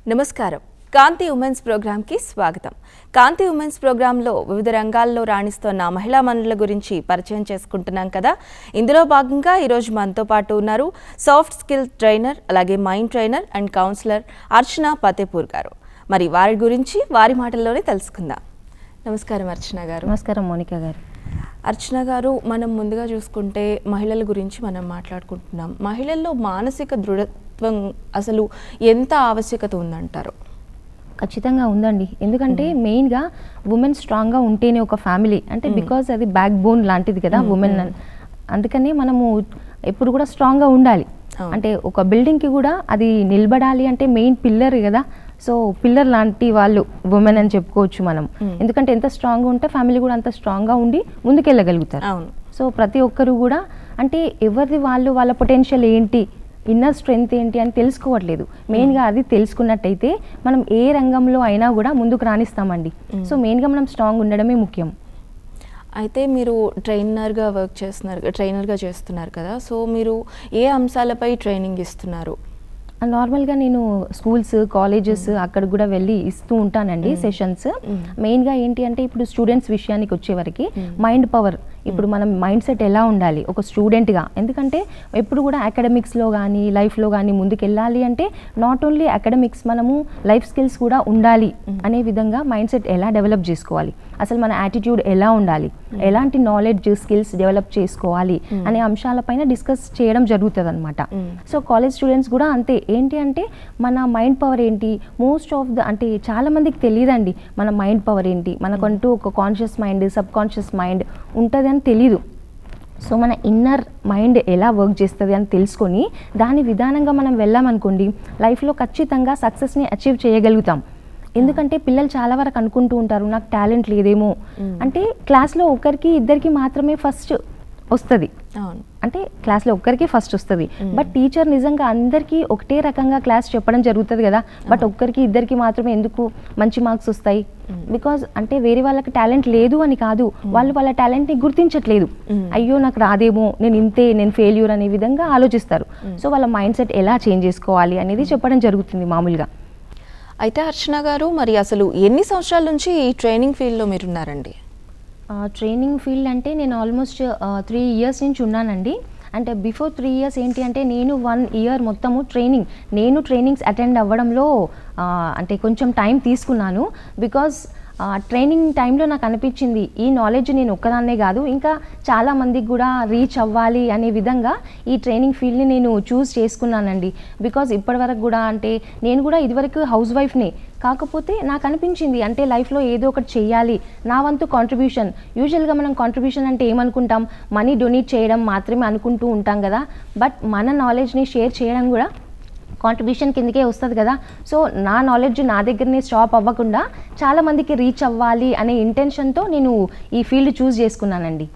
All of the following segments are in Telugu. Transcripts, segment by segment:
నమస్కారం కాంతి ఉమెన్స్ ప్రోగ్రాంకి స్వాగతం కాంతి ఉమెన్స్ ప్రోగ్రాంలో వివిధ రంగాల్లో రాణిస్తున్న మహిళా మనుల గురించి పరిచయం చేసుకుంటున్నాం కదా ఇందులో భాగంగా ఈరోజు మనతో పాటు ఉన్నారు సాఫ్ట్ స్కిల్ ట్రైనర్ అలాగే mind trainer and counsellor Archana Fatehpur గారు మరి వారి గురించి వారి మాటల్లోనే తెలుసుకుందాం నమస్కారం అర్చన గారు నమస్కారం మోనిక గారు అర్చన గారు మనం ముందుగా చూసుకుంటే మహిళల గురించి మనం మాట్లాడుకుంటున్నాం మహిళల్లో మానసిక దృఢత్వం అసలు ఎంత ఆవశ్యకత ఉందంటారు ఖచ్చితంగా ఉందండి ఎందుకంటే మెయిన్గా ఉమెన్ స్ట్రాంగ్గా ఉంటేనే ఒక ఫ్యామిలీ అంటే బికాజ్ అది బ్యాక్ బోన్ లాంటిది కదా ఉమెన్ అందుకనే మనము ఎప్పుడు కూడా స్ట్రాంగ్గా ఉండాలి అవును. అంటే ఒక బిల్డింగ్కి కూడా అది నిలబడాలి అంటే మెయిన్ పిల్లర్ కదా సో పిల్లర్ లాంటి వాళ్ళు ఉమెన్ అని చెప్పుకోవచ్చు మనం ఎందుకంటే ఎంత స్ట్రాంగ్గా ఉంటే ఫ్యామిలీ కూడా అంత స్ట్రాంగ్గా ఉండి ముందుకెళ్ళగలుగుతారు అవును సో ప్రతి ఒక్కరు కూడా అంటే ఎవరిది వాళ్ళు వాళ్ళ పొటెన్షియల్ ఏంటి ఇన్నర్ స్ట్రెంగ్త్ ఏంటి అని తెలుసుకోవట్లేదు మెయిన్గా అది తెలుసుకున్నట్టయితే మనం ఏ రంగంలో అయినా కూడా ముందుకు రాణిస్తామండి సో మెయిన్గా మనం స్ట్రాంగ్ ఉండడమే ముఖ్యం అయితే మీరు ట్రైనర్గా వర్క్ చేస్తున్నారు ట్రైనర్గా చేస్తున్నారు కదా సో మీరు ఏ అంశాలపై ట్రైనింగ్ ఇస్తున్నారు నార్మల్గా నేను స్కూల్స్ కాలేజెస్ అక్కడ కూడా వెళ్ళి ఇస్తూ ఉంటానండి సెషన్స్ మెయిన్గా ఏంటి అంటే ఇప్పుడు స్టూడెంట్స్ విషయానికి వచ్చేవరకు మైండ్ పవర్ ఇప్పుడు మనం మైండ్ సెట్ ఎలా ఉండాలి ఒక స్టూడెంట్గా ఎందుకంటే ఎప్పుడు కూడా అకాడమిక్స్లో కానీ లైఫ్లో కానీ ముందుకు వెళ్ళాలి అంటే నాట్ ఓన్లీ అకాడమిక్స్ మనము లైఫ్ స్కిల్స్ కూడా ఉండాలి అనే విధంగా మైండ్ సెట్ ఎలా డెవలప్ చేసుకోవాలి అసలు మన యాటిట్యూడ్ ఎలా ఉండాలి ఎలాంటి నాలెడ్జ్ స్కిల్స్ డెవలప్ చేసుకోవాలి అనే అంశాలపైన డిస్కస్ చేయడం జరుగుతుంది అనమాట సో కాలేజ్ స్టూడెంట్స్ కూడా అంతే ఏంటి అంటే మన మైండ్ పవర్ ఏంటి మోస్ట్ ఆఫ్ ద అంటే చాలా మందికి తెలియదండి మన మైండ్ పవర్ ఏంటి మనకంటూ ఒక conscious mind subconscious mind ఉంటుంది అని తెలీదు సో మన ఇన్నర్ మైండ్ ఎలా వర్క్ చేస్తుంది అని తెలుసుకొని దాని విధానంగా మనం వెళ్ళామనుకోండి లైఫ్లో ఖచ్చితంగా సక్సెస్ని అచీవ్ చేయగలుగుతాం ఎందుకంటే పిల్లలు చాలా వరకు అనుకుంటూ ఉంటారు నాకు టాలెంట్ లేదేమో అంటే క్లాస్లో ఒకరికి ఇద్దరికి మాత్రమే ఫస్ట్ వస్తుంది అవును అంటే క్లాస్లో ఒక్కరికి ఫస్ట్ వస్తుంది బట్ టీచర్ నిజంగా అందరికీ ఒకటే రకంగా క్లాస్ చెప్పడం జరుగుతుంది కదా బట్ ఒక్కరికి ఇద్దరికి మాత్రమే ఎందుకు మంచి మార్క్స్ వస్తాయి బికాజ్ అంటే వేరే వాళ్ళకి టాలెంట్ లేదు అని కాదు వాళ్ళు వాళ్ళ టాలెంట్ని గుర్తించట్లేదు అయ్యో నాకు రాదేమో నేను ఇంతే నేను ఫెయిల్యూర్ అనే విధంగా ఆలోచిస్తారు సో వాళ్ళ మైండ్ సెట్ ఎలా చేంజ్ చేసుకోవాలి అనేది చెప్పడం జరుగుతుంది మామూలుగా అయితే అర్చన గారు మరి అసలు ఎన్ని సంవత్సరాల నుంచి ఈ ట్రైనింగ్ ఫీల్డ్లో మీరు ఉన్నారండి ట్రైనింగ్ ఫీల్డ్ అంటే నేను ఆల్మోస్ట్ త్రీ ఇయర్స్ నుంచి ఉన్నానండి అంటే బిఫోర్ త్రీ ఇయర్స్ ఏంటి అంటే నేను వన్ ఇయర్ మొత్తము ట్రైనింగ్ నేను ట్రైనింగ్స్ అటెండ్ అవ్వడంలో ఆ, అంటే కొంచెం టైం తీసుకున్నాను బికాజ్ ట్రైనింగ్ టైంలో నాకు అనిపించింది ఈ నాలెడ్జ్ నేను ఒక్కదాన్నే కాదు ఇంకా చాలా మందికి కూడా రీచ్ అవ్వాలి అనే విధంగా ఈ ట్రైనింగ్ ఫీల్డ్ని నేను చూస్ చేసుకున్నానండి బికాజ్ ఇప్పటివరకు కూడా అంటే నేను కూడా ఇదివరకు హౌస్ వైఫ్ని కాకపోతే నాకు అనిపించింది అంటే లైఫ్లో ఏదో ఒకటి చెయ్యాలి నా వంతు కాంట్రిబ్యూషన్ యూజువల్గా మనం కాంట్రిబ్యూషన్ అంటే ఏమనుకుంటాం మనీ డొనేట్ చేయడం మాత్రమే అనుకుంటూ ఉంటాం కదా బట్ మన నాలెడ్జ్ని షేర్ చేయడం కూడా కాంట్రిబ్యూషన్ కిందకే వస్తుంది కదా సో నా నాలెడ్జ్ నా దగ్గరనే స్టాప్ అవ్వకుండా చాలా మందికి రీచ్ అవ్వాలి అనే ఇంటెన్షన్తో నేను ఈ ఫీల్డ్ చూస్ చేసుకున్నానండి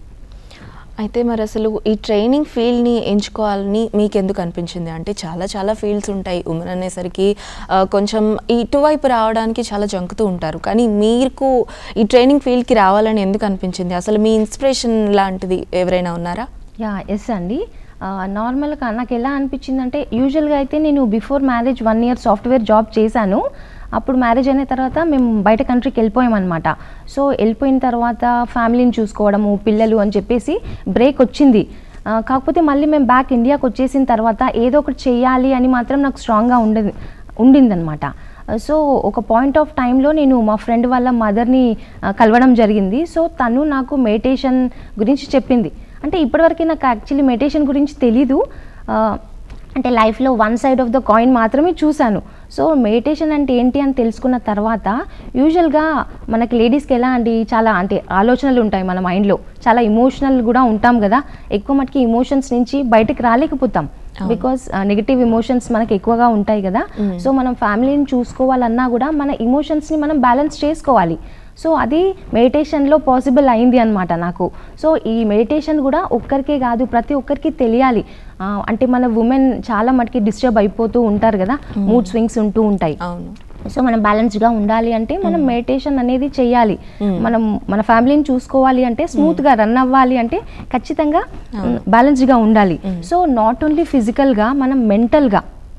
అయితే మరి అసలు ఈ ట్రైనింగ్ ఫీల్డ్ని ఎంచుకోవాలని మీకు ఎందుకు అనిపించింది అంటే చాలా చాలా ఫీల్డ్స్ ఉంటాయి ఉమెన్ అనేసరికి ఆ, కొంచెం ఇటువైపు రావడానికి చాలా జంకుతూ ఉంటారు కానీ మీకు ఈ ట్రైనింగ్ ఫీల్డ్కి రావాలని ఎందుకు అనిపించింది అసలు మీ ఇన్స్పిరేషన్ లాంటిది ఎవరైనా ఉన్నారా యా ఎస్ అండి నార్మల్గా నాకు ఎలా అనిపించింది అంటే యూజువల్గా అయితే నేను before marriage one year software job చేశాను అప్పుడు మ్యారేజ్ అయిన తర్వాత మేము బయట కంట్రీకి వెళ్ళిపోయామన్నమాట సో వెళ్ళిపోయిన తర్వాత ఫ్యామిలీని చూసుకోవడము పిల్లలు అని చెప్పేసి బ్రేక్ వచ్చింది ఆ, కాకపోతే మళ్ళీ మేము బ్యాక్ ఇండియాకి వచ్చేసిన తర్వాత ఏదో ఒకటి చెయ్యాలి అని మాత్రం నాకు స్ట్రాంగ్గా ఉండదు ఉండిందనమాట సో ఒక పాయింట్ ఆఫ్ టైంలో నేను మా ఫ్రెండ్ వాళ్ళ మదర్ని కలవడం జరిగింది సో తను నాకు మెడిటేషన్ గురించి చెప్పింది అంటే ఇప్పటివరకు నాకు యాక్చువల్లీ మెడిటేషన్ గురించి తెలీదు ఆ, అంటే లైఫ్లో one side of the coin మాత్రమే చూశాను సో మెడిటేషన్ అంటే ఏంటి అని తెలుసుకున్న తర్వాత యూజువల్గా మనకి లేడీస్కి ఎలా అండి చాలా అంటే ఆలోచనలు ఉంటాయి మన మైండ్లో చాలా ఇమోషనల్ కూడా ఉంటాం కదా ఎక్కువ మటుకి ఇమోషన్స్ నుంచి బయటకు రాలేకపోతాం బికాస్ నెగిటివ్ ఇమోషన్స్ మనకి ఎక్కువగా ఉంటాయి కదా సో మనం ఫ్యామిలీని చూసుకోవాలన్నా కూడా మన ఇమోషన్స్ని మనం బ్యాలెన్స్ చేసుకోవాలి సో అది మెడిటేషన్లో పాసిబుల్ అయింది అనమాట నాకు సో ఈ మెడిటేషన్ కూడా ఒక్కరికే కాదు ప్రతి ఒక్కరికి తెలియాలి ఆ, అంటే మన ఉమెన్ చాలా మటుకి డిస్టర్బ్ అయిపోతూ ఉంటారు కదా మూడ్ స్వింగ్స్ ఉంటూ ఉంటాయి అవును సో మనం బ్యాలెన్స్డ్గా ఉండాలి అంటే మనం మెడిటేషన్ అనేది చెయ్యాలి మనం మన ఫ్యామిలీని చూసుకోవాలి అంటే స్మూత్గా రన్ అవ్వాలి అంటే ఖచ్చితంగా బ్యాలెన్స్డ్గా ఉండాలి సో నాట్ ఓన్లీ ఫిజికల్గా మనం మెంటల్గా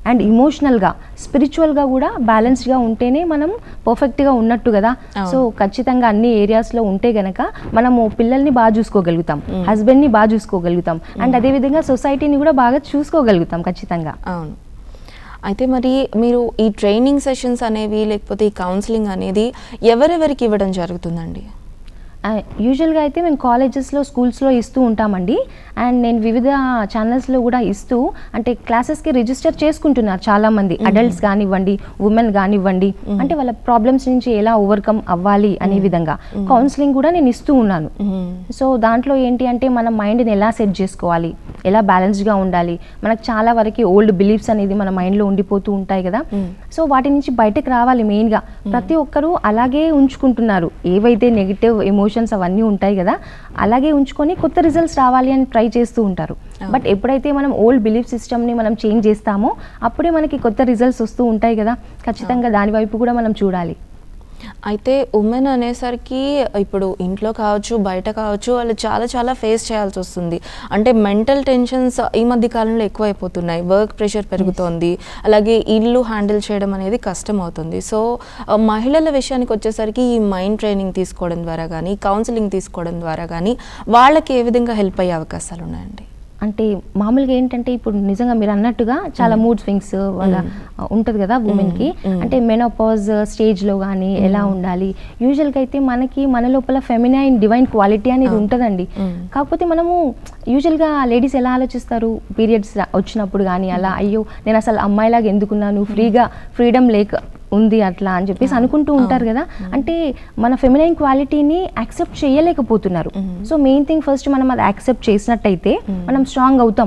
అండ్ ఇమోషనల్గా స్పిరిచువల్గా కూడా బ్యాలెన్స్డ్గా ఉంటేనే మనం పర్ఫెక్ట్గా ఉన్నట్టు కదా అవును. సో ఖచ్చితంగా అన్ని ఏరియాస్లో ఉంటే గనక మనము పిల్లల్ని బాగా చూసుకోగలుగుతాం హస్బెండ్ని బాగా చూసుకోగలుగుతాం అండ్ అదేవిధంగా సొసైటీని కూడా బాగా చూసుకోగలుగుతాం ఖచ్చితంగా అవును అయితే మరి మీరు ఈ ట్రైనింగ్ సెషన్స్ అనేవి లేకపోతే ఈ కౌన్సిలింగ్ అనేది ఎవరెవరికి ఇవ్వడం జరుగుతుందండి యూజువల్గా అయితే మేము కాలేజెస్లో స్కూల్స్లో ఇస్తూ ఉంటామండి అండ్ నేను వివిధ ఛానల్స్లో కూడా ఇస్తూ అంటే క్లాసెస్కి రిజిస్టర్ చేసుకుంటున్నారు చాలామంది అడల్ట్స్ కానివ్వండి ఉమెన్ కానివ్వండి అంటే వాళ్ళ ప్రాబ్లమ్స్ నుంచి ఎలా ఓవర్కమ్ అవ్వాలి అనే విధంగా కౌన్సిలింగ్ కూడా నేను ఇస్తూ ఉన్నాను సో దాంట్లో ఏంటి అంటే మన మైండ్ని ఎలా సెట్ చేసుకోవాలి ఎలా బ్యాలెన్స్డ్గా ఉండాలి మనకు చాలా వరకు ఓల్డ్ బిలీఫ్స్ అనేది మన మైండ్లో ఉండిపోతూ ఉంటాయి కదా సో వాటి నుంచి బయటకు రావాలి మెయిన్గా ప్రతి ఒక్కరూ అలాగే ఉంచుకుంటున్నారు ఏవైతే నెగిటివ్ ఎమోషన్స్ అవన్నీ ఉంటాయి కదా అలాగే ఉంచుకొని కొత్త రిజల్ట్స్ రావాలి అని ట్రై చేస్తూ ఉంటారు బట్ ఎప్పుడైతే మనం ఓల్డ్ బిలీఫ్ సిస్టమ్ని మనం చేంజ్ చేస్తామో అప్పుడే మనకి కొత్త రిజల్ట్స్ వస్తూ ఉంటాయి కదా ఖచ్చితంగా దాని వైపు కూడా మనం చూడాలి అయితే ఉమెన్ అనేసరికి ఇప్పుడు ఇంట్లో కావచ్చు బయట కావచ్చు వాళ్ళు చాలా చాలా ఫేస్ చేయాల్సి వస్తుంది అంటే మెంటల్ టెన్షన్స్ ఈ మధ్య కాలంలో ఎక్కువైపోతున్నాయి వర్క్ ప్రెషర్ పెరుగుతోంది అలాగే ఇల్లు హ్యాండిల్ చేయడం అనేది కష్టం అవుతుంది సో ఆ, మహిళల విషయానికి వచ్చేసరికి ఈ మైండ్ ట్రైనింగ్ తీసుకోవడం ద్వారా కానీ కౌన్సిలింగ్ తీసుకోవడం ద్వారా కానీ వాళ్ళకి ఏ విధంగా హెల్ప్ అయ్యే అవకాశాలు ఉన్నాయండి అంటే మామూలుగా ఏంటంటే ఇప్పుడు నిజంగా మీరు అన్నట్టుగా చాలా మూడ్ స్వింగ్స్ వాళ్ళ ఉంటుంది కదా ఉమెన్కి అంటే మెనోపాజ్ స్టేజ్లో కానీ ఎలా ఉండాలి యూజువల్గా అయితే మనకి మన లోపల ఫెమినైన్ డివైన్ క్వాలిటీ అనేది ఉంటుందండి కాకపోతే మనము యూజువల్గా లేడీస్ ఎలా ఆలోచిస్తారు పీరియడ్స్ వచ్చినప్పుడు కానీ అలా అయ్యో నేను అసలు అమ్మాయిలాగా ఎందుకున్నాను ఫ్రీగా ఫ్రీడమ్ లేక ఉంది అట్లా అని చెప్పేసి అనుకుంటూ ఉంటారు కదా అంటే మన ఫెమినైన్ క్వాలిటీని యాక్సెప్ట్ చేయలేకపోతున్నారు సో మెయిన్ థింగ్ ఫస్ట్ మనం అది యాక్సెప్ట్ చేసినట్టయితే మనం స్ట్రాంగ్ అవుతాం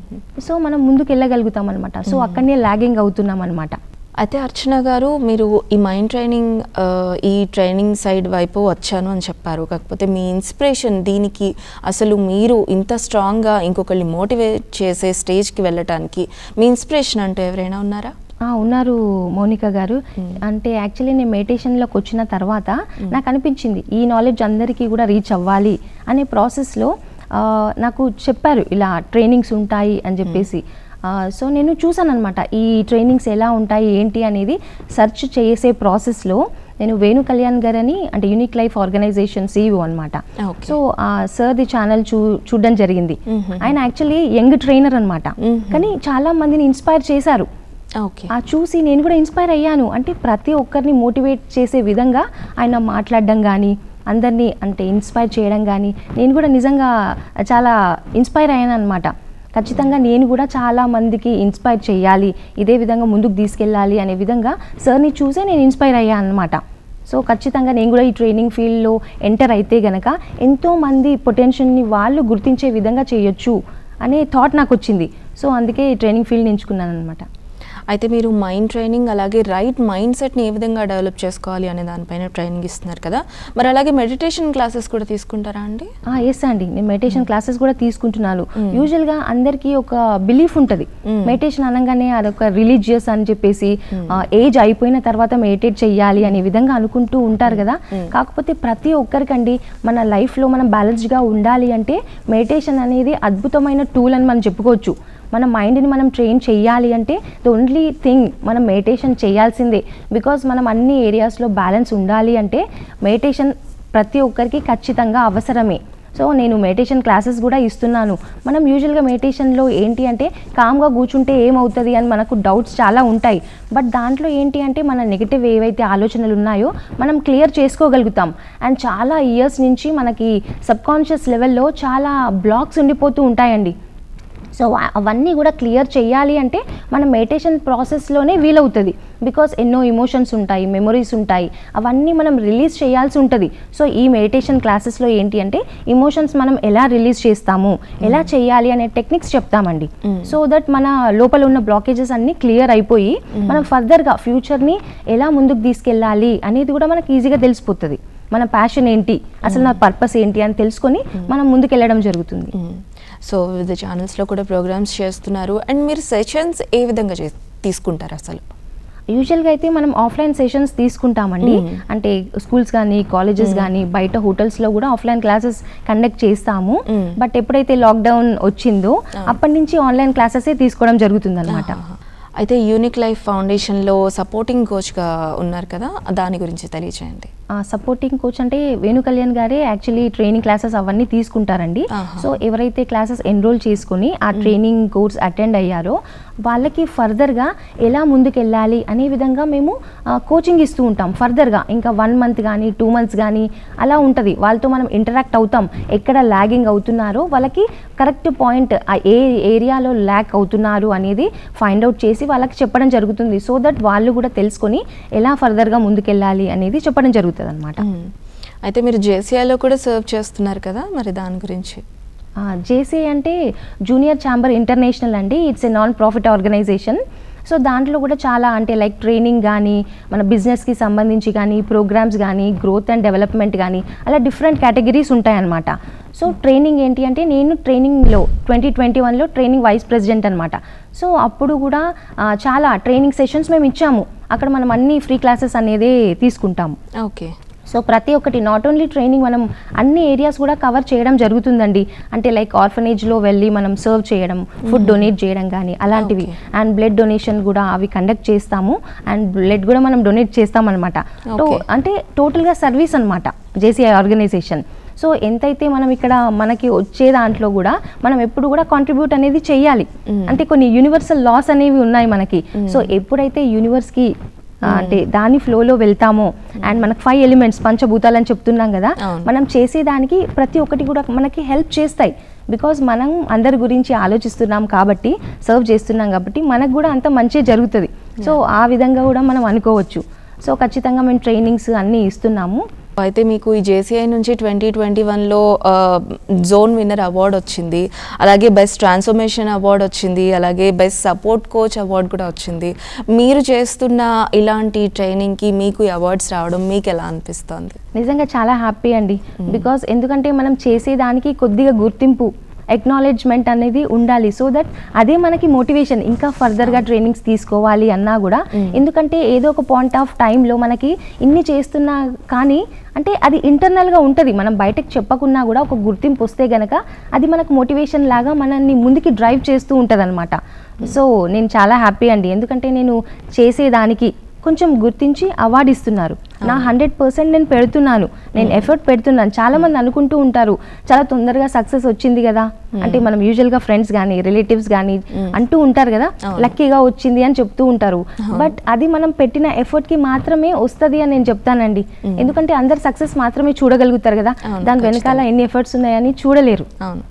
సో మనం ముందుకు వెళ్ళగలుగుతాం అనమాట సో అక్కడనే లాగింగ్ అవుతున్నాం అనమాట అయితే అర్చన గారు మీరు ఈ మైండ్ ట్రైనింగ్ ఆ, ఈ ట్రైనింగ్ సైడ్ వైపు వచ్చాను అని చెప్పారు కాకపోతే మీ ఇన్స్పిరేషన్ దీనికి అసలు మీరు ఇంత స్ట్రాంగ్గా ఇంకొకరిని మోటివేట్ చేసే స్టేజ్కి వెళ్ళటానికి మీ ఇన్స్పిరేషన్ అంటే ఎవరైనా ఉన్నారా ఆ, ఉన్నారు మౌనిక గారు అంటే యాక్చువల్లీ నేను మెడిటేషన్లోకి వచ్చిన తర్వాత నాకు అనిపించింది ఈ నాలెడ్జ్ అందరికీ కూడా రీచ్ అవ్వాలి అనే ప్రాసెస్లో నాకు చెప్పారు ఇలా ట్రైనింగ్స్ ఉంటాయి అని చెప్పేసి సో నేను చూసాను అనమాట ఈ ట్రైనింగ్స్ ఎలా ఉంటాయి ఏంటి అనేది సెర్చ్ చేసే ప్రాసెస్లో నేను వేణు కళ్యాణ్ గారు అని అంటే యూనిక్ లైఫ్ ఆర్గనైజేషన్ సీఈఓ అనమాట Okay. సో ఆ సార్ది ఛానల్ చూ చూడడం జరిగింది ఆయన యాక్చువల్లీ యంగ్ ట్రైనర్ అనమాట కానీ చాలా మందిని ఇన్స్పైర్ చేశారు ఓకే ఆ చూసి నేను కూడా ఇన్స్పైర్ అయ్యాను అంటే ప్రతి ఒక్కరిని మోటివేట్ చేసే విధంగా ఆయన మాట్లాడడం కానీ అందరినీ అంటే ఇన్స్పైర్ చేయడం కానీ నేను కూడా నిజంగా చాలా ఇన్స్పైర్ అయ్యాను అనమాట ఖచ్చితంగా నేను కూడా చాలా మందికి ఇన్స్పైర్ చేయాలి ఇదే విధంగా ముందుకు తీసుకెళ్ళాలి అనే విధంగా సార్ని చూసే నేను ఇన్స్పైర్ అయ్యాను అనమాట సో ఖచ్చితంగా నేను కూడా ఈ ట్రైనింగ్ ఫీల్డ్లో ఎంటర్ అయితే గనక ఎంతోమంది పొటెన్షియల్ని వాళ్ళు గుర్తించే విధంగా చేయొచ్చు అనే థాట్ నాకు వచ్చింది సో అందుకే ఈ ట్రైనింగ్ ఫీల్డ్ ఎంచుకున్నాను అనమాట అయితే మీరు మైండ్ ట్రైనింగ్ అలాగే రైట్ మైండ్ సెట్ని ఏ విధంగా డెవలప్ చేసుకోవాలి అనే దానిపైన ట్రైనింగ్ ఇస్తున్నారు కదా మరి అలాగే మెడిటేషన్ క్లాసెస్ కూడా తీసుకుంటారా అండి ఎస్ అండి నేను మెడిటేషన్ క్లాసెస్ కూడా తీసుకుంటున్నాను యూజువల్గా అందరికీ ఒక బిలీఫ్ ఉంటుంది మెడిటేషన్ అనగానే అదొక రిలీజియస్ అని చెప్పేసి ఏజ్ అయిపోయిన తర్వాత మెడిటేట్ చెయ్యాలి అనే విధంగా అనుకుంటూ ఉంటారు కదా కాకపోతే ప్రతి ఒక్కరికండి మన లైఫ్లో మనం బ్యాలెన్స్డ్గా ఉండాలి అంటే మెడిటేషన్ అనేది అద్భుతమైన టూల్ అని మనం చెప్పుకోవచ్చు మన మైండ్ని మనం ట్రైన్ చేయాలి అంటే ద ఓన్లీ థింగ్ మనం మెడిటేషన్ చేయాల్సిందే బికాజ్ మనం అన్ని ఏరియాస్లో బ్యాలెన్స్ ఉండాలి అంటే మెడిటేషన్ ప్రతి ఒక్కరికి ఖచ్చితంగా అవసరమే సో నేను మెడిటేషన్ క్లాసెస్ కూడా ఇస్తున్నాను మనం యూజువల్గా మెడిటేషన్లో ఏంటి అంటే కామ్గా కూర్చుంటే ఏమవుతుంది అని మనకు డౌట్స్ చాలా ఉంటాయి బట్ దాంట్లో ఏంటి అంటే మన నెగిటివ్ ఏవైతే ఆలోచనలు ఉన్నాయో మనం క్లియర్ చేసుకోగలుగుతాం అండ్ చాలా ఇయర్స్ నుంచి మనకి సబ్కాన్షియస్ లెవెల్లో చాలా బ్లాక్స్ ఉండిపోతూ ఉంటాయండి సో ఆ- అవన్నీ కూడా క్లియర్ చేయాలి అంటే మన మెడిటేషన్ ప్రాసెస్లోనే వీలవుతుంది బికాస్ ఎన్నో ఇమోషన్స్ ఉంటాయి మెమొరీస్ ఉంటాయి అవన్నీ మనం రిలీజ్ చేయాల్సి ఉంటుంది సో ఈ మెడిటేషన్ క్లాసెస్లో ఏంటి అంటే ఇమోషన్స్ మనం ఎలా రిలీజ్ చేస్తాము ఎలా చేయాలి అనే టెక్నిక్స్ చెప్తామండి సో దట్ మన లోపల ఉన్న బ్లాకేజెస్ అన్నీ క్లియర్ అయిపోయి మనం ఫర్దర్గా ఫ్యూచర్ని ఎలా ముందుకు తీసుకెళ్ళాలి అనేది కూడా మనకి ఈజీగా తెలిసిపోతుంది మన ప్యాషన్ ఏంటి అసలు నా పర్పస్ ఏంటి అని తెలుసుకొని మనం ముందుకు వెళ్ళడం జరుగుతుంది సో వివిధ ఛానల్స్లో కూడా ప్రోగ్రామ్స్ చేస్తున్నారు అండ్ మీరు సెషన్స్ ఏ విధంగా చే తీసుకుంటారు అసలు యూజువల్గా అయితే మనం ఆఫ్లైన్ సెషన్స్ తీసుకుంటామండి అంటే స్కూల్స్ కానీ కాలేజెస్ కానీ బయట హోటల్స్లో కూడా ఆఫ్లైన్ క్లాసెస్ కండక్ట్ చేస్తాము బట్ ఎప్పుడైతే లాక్డౌన్ వచ్చిందో అప్పటి నుంచి ఆన్లైన్ క్లాసెసే తీసుకోవడం జరుగుతుంది అనమాట ఆహా. అయితే యూనిక్ లైఫ్ ఫౌండేషన్లో సపోర్టింగ్ కోచ్గా ఉన్నారు కదా దాని గురించి తెలియచేయండి సపోర్టింగ్ కోచ్ అంటే వేణు కళ్యాణ్ గారే యాక్చువల్లీ ట్రైనింగ్ క్లాసెస్ అవన్నీ తీసుకుంటారండి ఆహా. సో ఎవరైతే క్లాసెస్ ఎన్రోల్ చేసుకుని ఆ ట్రైనింగ్ కోర్స్ అటెండ్ అయ్యారో వాళ్ళకి ఫర్దర్గా ఎలా ముందుకెళ్ళాలి అనే విధంగా మేము కోచింగ్ ఇస్తూ ఉంటాం ఫర్దర్గా ఇంకా వన్ మంత్ కానీ టూ మంత్స్ కానీ అలా ఉంటుంది వాళ్ళతో మనం ఇంటరాక్ట్ అవుతాం ఎక్కడ ల్యాగింగ్ అవుతున్నారో వాళ్ళకి కరెక్ట్ పాయింట్ ఏ ఏరియాలో ల్యాక్ అవుతున్నారు అనేది ఫైండ్ అవుట్ చేసి వాళ్ళకి చెప్పడం జరుగుతుంది సో దట్ వాళ్ళు కూడా తెలుసుకొని ఎలా ఫర్దర్గా ముందుకెళ్ళాలి అనేది చెప్పడం జరుగుతుంది అనమాట మ్మ్. అయితే మీరు జేసీఐలో కూడా సర్వ్ చేస్తున్నారు కదా మరి దాని గురించి జేసీ అంటే జూనియర్ ఛాంబర్ ఇంటర్నేషనల్ అండి it's a non profit organisation so దాంట్లో కూడా చాలా అంటే లైక్ ట్రైనింగ్ కానీ మన బిజినెస్కి సంబంధించి కానీ ప్రోగ్రామ్స్ కానీ గ్రోత్ అండ్ డెవలప్మెంట్ కానీ అలా డిఫరెంట్ కేటగిరీస్ ఉంటాయన్నమాట సో ట్రైనింగ్ ఏంటి అంటే నేను ట్రైనింగ్లో ట్వంటీ ట్వంటీ వన్లో ట్రైనింగ్ వైస్ ప్రెసిడెంట్ అనమాట సో అప్పుడు కూడా ఆ, చాలా ట్రైనింగ్ సెషన్స్ మేము ఇచ్చాము అక్కడ మనం అన్ని ఫ్రీ క్లాసెస్ అనేది తీసుకుంటాము ఓకే సో ప్రతి ఒక్కటి నాట్ ఓన్లీ ట్రైనింగ్ మనం అన్ని ఏరియాస్ కూడా కవర్ చేయడం జరుగుతుందండి అంటే లైక్ ఆర్ఫనేజ్లో వెళ్ళి మనం సర్వ్ చేయడం ఫుడ్ డొనేట్ చేయడం కానీ అలాంటివి Okay. అండ్ బ్లడ్ డొనేషన్ కూడా అవి కండక్ట్ చేస్తాము అండ్ బ్లడ్ కూడా మనం డొనేట్ చేస్తామన్నమాట సో Okay. అంటే టోటల్గా సర్వీస్ అనమాట జేసీఐ ఆర్గనైజేషన్ సో ఎంతైతే మనం ఇక్కడ మనకి వచ్చే దాంట్లో కూడా మనం ఎప్పుడు కూడా కాంట్రిబ్యూట్ అనేది చేయాలి Mm. అంటే కొన్ని యూనివర్సల్ లాస్ అనేవి ఉన్నాయి మనకి సో ఎప్పుడైతే యూనివర్స్కి ఆ, అంటే దాని ఫ్లోలో వెళ్తామో అండ్ మనకు ఫైవ్ ఎలిమెంట్స్ పంచభూతాలు అని చెప్తున్నాం కదా అవును. మనం చేసేదానికి ప్రతి ఒక్కటి కూడా మనకి హెల్ప్ చేస్తాయి బికాజ్ మనం అందరి గురించి ఆలోచిస్తున్నాం కాబట్టి సర్వ్ చేస్తున్నాం కాబట్టి మనకు కూడా అంత మంచి జరుగుతుంది సో ఆ విధంగా కూడా మనం అనుకోవచ్చు సో ఖచ్చితంగా మేము ట్రైనింగ్స్ అన్నీ ఇస్తున్నాము అయితే మీకు ఈ జేసీఐ నుంచి ట్వంటీ ట్వంటీ వన్లో జోన్ విన్నర్ అవార్డు వచ్చింది అలాగే బెస్ట్ ట్రాన్స్ఫర్మేషన్ అవార్డు వచ్చింది అలాగే బెస్ట్ సపోర్ట్ కోచ్ అవార్డు కూడా వచ్చింది మీరు చేస్తున్న ఇలాంటి ట్రైనింగ్కి మీకు ఈ అవార్డ్స్ రావడం మీకు ఎలా అనిపిస్తుంది నిజంగా చాలా హ్యాపీ అండి బికాజ్ ఎందుకంటే మనం చేసేదానికి కొద్దిగా గుర్తింపు ఎక్నాలెడ్జ్మెంట్ అనేది ఉండాలి సో దట్ అదే మనకి మోటివేషన్ ఇంకా ఫర్దర్గా ట్రైనింగ్స్ తీసుకోవాలి అన్నా కూడా ఎందుకంటే ఏదో ఒక పాయింట్ ఆఫ్ టైంలో మనకి ఇన్ని చేస్తున్నా కానీ అంటే అది ఇంటర్నల్గా ఉంటుంది మనం బయటకు చెప్పకున్నా కూడా ఒక గుర్తింపు వస్తే గనక అది మనకు మోటివేషన్ లాగా మనల్ని ముందుకి డ్రైవ్ చేస్తూ ఉంటుంది సో నేను చాలా హ్యాపీ అండి ఎందుకంటే నేను చేసేదానికి కొంచెం గుర్తించి అవార్డు ఇస్తున్నారు నా హండ్రెడ్ పర్సెంట్ నేను పెడుతున్నాను నేను ఎఫర్ట్ పెడుతున్నాను చాలా మంది అనుకుంటూ ఉంటారు చాలా తొందరగా సక్సెస్ వచ్చింది కదా అంటే మనం యూజువల్గా ఫ్రెండ్స్ కానీ రిలేటివ్స్ కానీ అంటూ ఉంటారు కదా అవును. లక్కీగా వచ్చింది అని చెప్తూ ఉంటారు బట్ అది మనం పెట్టిన ఎఫర్ట్కి మాత్రమే వస్తుంది అని నేను చెప్తానండి ఎందుకంటే అందరు సక్సెస్ మాత్రమే చూడగలుగుతారు కదా అవును, దాని వెనకాల ఎన్ని ఎఫర్ట్స్ ఉన్నాయని చూడలేరు అవును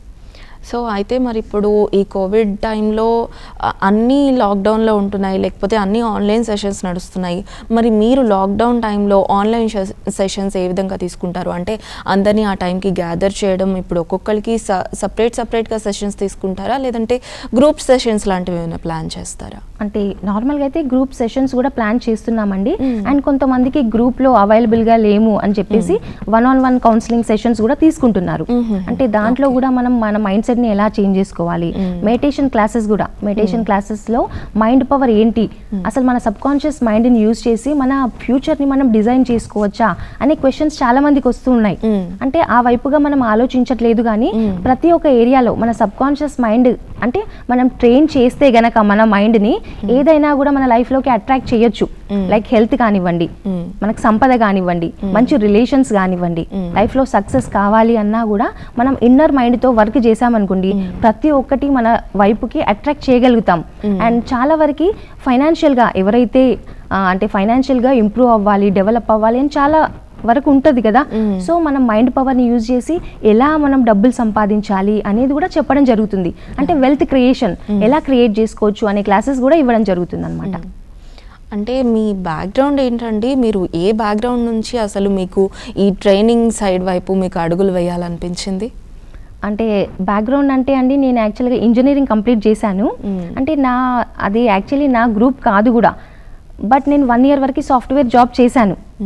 సో అయితే మరి ఇప్పుడు ఈ కోవిడ్ టైంలో అ- అన్నీ లాక్డౌన్లో ఉంటున్నాయి లేకపోతే అన్ని ఆన్లైన్ సెషన్స్ నడుస్తున్నాయి మరి మీరు లాక్డౌన్ టైంలో ఆన్లైన్ సెషన్స్ ఏ విధంగా తీసుకుంటారు అంటే అందరినీ ఆ టైంకి గ్యాదర్ చేయడం ఇప్పుడు ఒక్కొక్కరికి సపరేట్ సపరేట్గా సెషన్స్ తీసుకుంటారా లేదంటే గ్రూప్ సెషన్స్ లాంటివి ఏమైనా ప్లాన్ చేస్తారా అంటే నార్మల్గా అయితే గ్రూప్ సెషన్స్ కూడా ప్లాన్ చేస్తున్నామండి Mm. అండ్ కొంతమందికి గ్రూప్లో అవైలబుల్గా లేము అని చెప్పేసి one on one counselling sessions కూడా తీసుకుంటున్నారు Mhm. అంటే దాంట్లో కూడా మనం మన మైండ్ సెట్ని ఎలా చేంజ్ చేసుకోవాలి Mm. మెడిటేషన్ క్లాసెస్ కూడా మెడిటేషన్ క్లాసెస్లో మైండ్ పవర్ ఏంటి అసలు మన సబ్ కాన్షియస్ మైండ్ని యూజ్ చేసి మన ఫ్యూచర్ని మనం డిజైన్ చేసుకోవచ్చా అనే క్వశ్చన్స్ చాలా మందికి వస్తూ ఉన్నాయి Mm. అంటే ఆ వైపుగా మనం ఆలోచించట్లేదు కానీ Mm. ప్రతి ఒక్క ఏరియాలో మన సబ్ కాన్షియస్ మైండ్ అంటే మనం ట్రైన్ చేస్తే గనక మన మైండ్ని ఏదైనా కూడా మన లైఫ్లోకి అట్రాక్ట్ చేయొచ్చు Mm. లైక్ హెల్త్ కానివ్వండి Mm. మనకు సంపద కానివ్వండి మంచి రిలేషన్స్ కానివ్వండి Mm. లైఫ్లో సక్సెస్ కావాలి అన్నా కూడా మనం ఇన్నర్ మైండ్తో వర్క్ చేసామనుకోండి ప్రతి ఒక్కటి మన వైపుకి అట్రాక్ట్ చేయగలుగుతాం Mm. అండ్ చాలా వరకు ఫైనాన్షియల్గా ఎవరైతే ఆ, అంటే ఫైనాన్షియల్గా ఇంప్రూవ్ అవ్వాలి డెవలప్ అవ్వాలి అని చాలా వరకు ఉంటుంది కదా Mm. సో మనం మైండ్ పవర్ని యూజ్ చేసి ఎలా మనం డబ్బులు సంపాదించాలి అనేది కూడా చెప్పడం జరుగుతుంది అంటే వెల్త్ క్రియేషన్ ఎలా క్రియేట్ చేసుకోవచ్చు అనే క్లాసెస్ కూడా ఇవ్వడం జరుగుతుంది అనమాట అంటే మీ బ్యాక్గ్రౌండ్ ఏంటండి మీరు ఏ బ్యాక్గ్రౌండ్ నుంచి అసలు మీకు ఈ ట్రైనింగ్ సైడ్ వైపు మీకు అడుగులు వేయాలనిపించింది అంటే బ్యాక్గ్రౌండ్ అంటే అండి నేను యాక్చువల్గా ఇంజనీరింగ్ కంప్లీట్ చేశాను Mm. అంటే నా అది యాక్చువల్లీ నా గ్రూప్ కాదు కూడా బట్ నేను వన్ ఇయర్ వరకు సాఫ్ట్వేర్ జాబ్ చేశాను మ్మ్.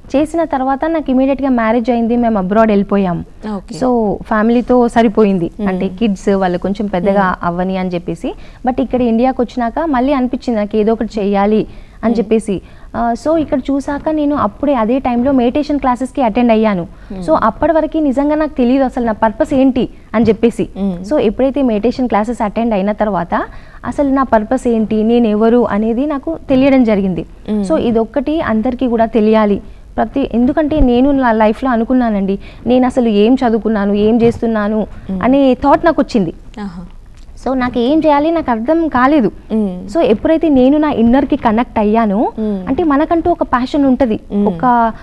చేసిన తర్వాత నాకు ఇమీడియట్గా మ్యారేజ్ అయింది మేము అబ్రాడ్ వెళ్ళిపోయాం ఓకే సో ఫ్యామిలీతో సరిపోయింది అంటే కిడ్స్ వాళ్ళు కొంచెం పెద్దగా అవ్వని అని చెప్పేసి బట్ ఇక్కడ ఇండియాకి వచ్చినాక మళ్ళీ అనిపించింది నాకు ఏదో ఒకటి చెయ్యాలి అని చెప్పేసి ఆ, సో ఇక్కడ చూసాక నేను అప్పుడే అదే టైంలో మెడిటేషన్ క్లాసెస్కి అటెండ్ అయ్యాను సో అప్పటి వరకు నిజంగా నాకు తెలియదు అసలు నా పర్పస్ ఏంటి అని చెప్పేసి Mm. సో ఎప్పుడైతే మెడిటేషన్ క్లాసెస్ అటెండ్ అయిన తర్వాత అసలు నా పర్పస్ ఏంటి నేను ఎవరు అనేది నాకు తెలియడం జరిగింది Mm. సో ఇదొక్కటి అందరికీ కూడా తెలియాలి ప్రతి ఎందుకంటే నేను నా లైఫ్లో అనుకున్నానండి నేను అసలు ఏం చదువుకున్నాను ఏం చేస్తున్నాను అనే థాట్ నాకు వచ్చింది ఆహా. సో నాకు ఏం చేయాలి నాకు అర్థం కాలేదు మ్మ్. సో ఎప్పుడైతే నేను నా ఇన్నర్కి కనెక్ట్ అయ్యానో Mm. అంటే మనకంటూ ఒక ప్యాషన్ ఉంటుంది Mm. ఒక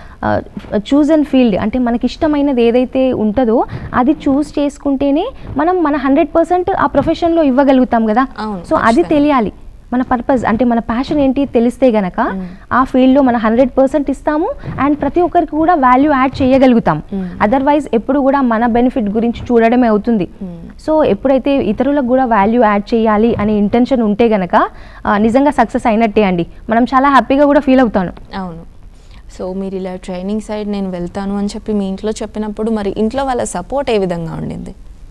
చూజ్ అండ్ ఫీల్డ్ అంటే మనకి ఇష్టమైనది ఏదైతే ఉంటుందో అది చూస్ చేసుకుంటేనే మనం మన హండ్రెడ్ పర్సెంట్ ఆ ప్రొఫెషన్లో ఇవ్వగలుగుతాం కదా అవును, సో అది ఖచ్చితంగా. తెలియాలి మన పర్పస్ అంటే మన ప్యాషన్ ఏంటి తెలిస్తే గనక Mm. ఆ ఫీల్డ్లో మన హండ్రెడ్ పర్సెంట్ ఇస్తాము అండ్ ప్రతి ఒక్కరికి కూడా వాల్యూ యాడ్ చేయగలుగుతాం Mm. అదర్వైజ్ ఎప్పుడు కూడా మన బెనిఫిట్ గురించి చూడడమే అవుతుంది Mm. సో ఎప్పుడైతే ఇతరులకు కూడా వాల్యూ యాడ్ చేయాలి అనే ఇంటెన్షన్ ఉంటే గనక ఆ, నిజంగా సక్సెస్ అయినట్టే అండి మనం చాలా హ్యాపీగా కూడా ఫీల్ అవుతాను అవును సో మీరు ఇలా ట్రైనింగ్ సైడ్ నేను వెళ్తాను అని చెప్పి మీ ఇంట్లో చెప్పినప్పుడు మరి ఇంట్లో వాళ్ళ సపోర్ట్ ఏ విధంగా ఉండింది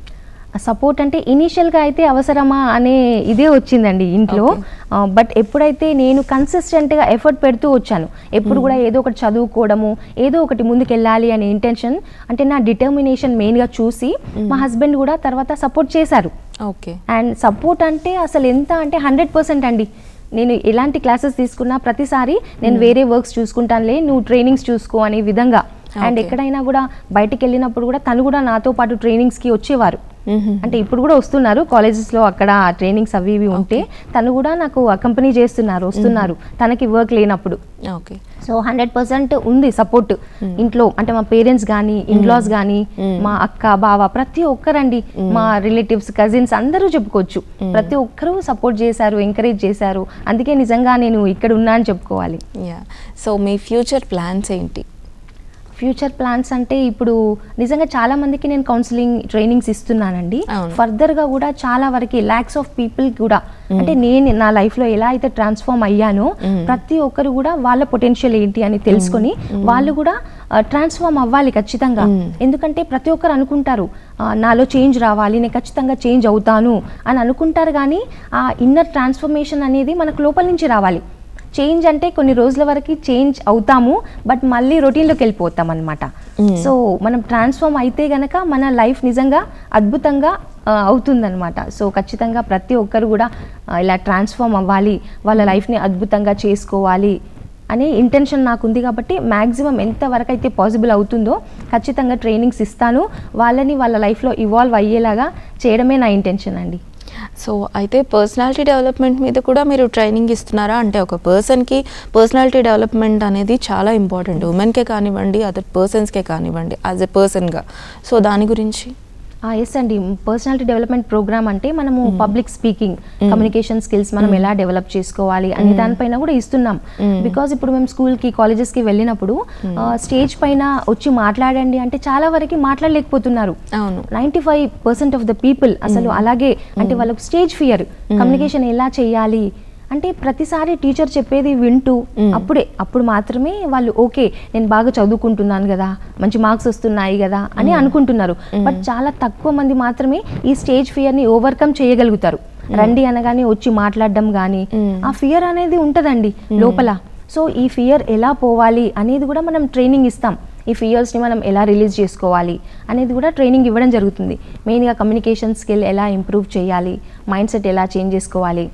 సపోర్ట్ అంటే ఇనీషియల్గా అయితే అవసరమా అనే ఇదే వచ్చిందండి ఇంట్లో Okay. బట్ ఎప్పుడైతే నేను కన్సిస్టెంట్గా ఎఫర్ట్ పెడుతూ వచ్చాను ఎప్పుడు కూడా ఏదో ఒకటి చదువుకోవడము ఏదో ఒకటి ముందుకెళ్ళాలి అనే ఇంటెన్షన్ అంటే నా డిటర్మినేషన్ మెయిన్గా చూసి మా హస్బెండ్ కూడా తర్వాత సపోర్ట్ చేశారు ఓకే అండ్ సపోర్ట్ అంటే అసలు ఎంత అంటే హండ్రెడ్ పర్సెంట్ అండి నేను ఎలాంటి క్లాసెస్ తీసుకున్నా ప్రతిసారి నేను వేరే వర్క్స్ చూసుకుంటానులే నువ్వు ట్రైనింగ్స్ చూసుకో అనే విధంగా అండ్ Okay. ఎక్కడైనా కూడా బయటికి వెళ్ళినప్పుడు కూడా తను కూడా నాతో పాటు ట్రైనింగ్స్కి వచ్చేవారు అంటే ఇప్పుడు కూడా వస్తున్నారు కాలేజెస్లో అక్కడ ట్రైనింగ్స్ అవి ఇవి ఉంటే తను కూడా నాకు అకంపెనీ చేస్తున్నారు వస్తున్నారు తనకి వర్క్ లేనప్పుడు ఓకే సో హండ్రెడ్ పర్సెంట్ ఉంది సపోర్ట్ ఇంట్లో అంటే మా పేరెంట్స్ కానీ ఇన్లాస్ కానీ Mm. మా అక్క బావ ప్రతి ఒక్కరండి మా రిలేటివ్స్ కజిన్స్ అందరూ చెప్పుకోవచ్చు ప్రతి ఒక్కరూ సపోర్ట్ చేశారు ఎంకరేజ్ చేశారు అందుకే నిజంగా నేను ఇక్కడ ఉన్నా అని చెప్పుకోవాలి యా సో మీ ఫ్యూచర్ ప్లాన్స్ ఏంటి ఫ్యూచర్ ప్లాన్స్ అంటే ఇప్పుడు నిజంగా చాలా మందికి నేను కౌన్సిలింగ్ ట్రైనింగ్స్ ఇస్తున్నానండి అవును. ఫర్దర్ గా కూడా చాలా వరకు ల్యాక్స్ ఆఫ్ పీపుల్ కూడా అంటే నేను నా లైఫ్ లో ఎలా అయితే ట్రాన్స్ఫార్మ్ అయ్యానో Mm. ప్రతి ఒక్కరు కూడా వాళ్ళ పొటెన్షియల్ ఏంటి అని తెలుసుకొని వాళ్ళు కూడా ట్రాన్స్ఫార్మ్ అవ్వాలి ఖచ్చితంగా Mm. ఎందుకంటే ప్రతి ఒక్కరు అనుకుంటారు "ఆ, నాలో చేంజ్ రావాలి నేను ఖచ్చితంగా చేంజ్ అవుతాను అని అనుకుంటారు కానీ ఆ ఇన్నర్ ట్రాన్స్ఫర్మేషన్ అనేది మనకు లోపల నుంచి రావాలి చేంజ్ అంటే కొన్ని రోజుల వరకు చేంజ్ అవుతాము బట్ మళ్ళీ రొటీన్లోకి వెళ్ళిపోతాం అనమాట Mm. సో మనం ట్రాన్స్ఫార్మ్ అయితే గనక మన లైఫ్ నిజంగా అద్భుతంగా ఆ, అవుతుందన్నమాట సో ఖచ్చితంగా ప్రతి ఒక్కరు కూడా ఆ, ఇలా ట్రాన్స్ఫార్మ్ అవ్వాలి వాళ్ళ లైఫ్ని అద్భుతంగా చేసుకోవాలి అనే ఇంటెన్షన్ నాకు ఉంది కాబట్టి మ్యాక్సిమం ఎంతవరకు అయితే పాసిబుల్ అవుతుందో ఖచ్చితంగా ట్రైనింగ్స్ ఇస్తాను వాళ్ళని వాళ్ళ లైఫ్లో ఇవాల్వ్ అయ్యేలాగా చేయడమే నా ఇంటెన్షన్ అండి సో అయితే పర్సనాలిటీ డెవలప్మెంట్ మీద కూడా మీరు ట్రైనింగ్ ఇస్తున్నారా అంటే ఒక పర్సన్కి పర్సనాలిటీ డెవలప్మెంట్ అనేది చాలా ఇంపార్టెంట్ ఉమెన్కే కానివ్వండి అదర్ పర్సన్స్కే కానివ్వండి యాజ్ ఎ పర్సన్గా సో దాని గురించి ఎస్ అండి పర్సనాలిటీ డెవలప్మెంట్ ప్రోగ్రామ్ అంటే మనము public speaking Mm. Communication skills మనం ఎలా డెవలప్ చేసుకోవాలి అనే Mm. దానిపైన కూడా ఇస్తున్నాం Mm. బికాజ్ ఇప్పుడు మేము స్కూల్కి కాలేజెస్కి వెళ్ళినప్పుడు Mm. స్టేజ్ పైన వచ్చి మాట్లాడండి అంటే చాలా వరకు మాట్లాడలేకపోతున్నారు అవును ninety five percent of the people అసలు Mm. అలాగే అంటే Mm. వాళ్ళకు స్టేజ్ ఫియర్ Mm. కమ్యూనికేషన్ ఎలా చేయాలి అంటే ప్రతిసారి టీచర్ చెప్పేది వింటూ Mm. అప్పుడే అప్పుడు మాత్రమే వాళ్ళు ఓకే నేను బాగా చదువుకుంటున్నాను కదా మంచి మార్క్స్ వస్తున్నాయి కదా అని Mm. అనుకుంటున్నారు Mm. బట్ చాలా తక్కువ మంది మాత్రమే ఈ స్టేజ్ ఫియర్ని ఓవర్కమ్ చేయగలుగుతారు రండి అనగానే వచ్చి మాట్లాడడం కానీ Mm. ఆ ఫియర్ అనేది ఉంటుందండి Mm. లోపల సో ఈ ఫియర్ ఎలా పోవాలి అనేది కూడా మనం ట్రైనింగ్ ఇస్తాం ఈ ఫియర్స్ని మనం ఎలా రిలీజ్ చేసుకోవాలి అనేది కూడా ట్రైనింగ్ ఇవ్వడం జరుగుతుంది మెయిన్గా కమ్యూనికేషన్ స్కిల్ ఎలా ఇంప్రూవ్ చేయాలి మైండ్ సెట్ ఎలా చేంజ్ చేసుకోవాలి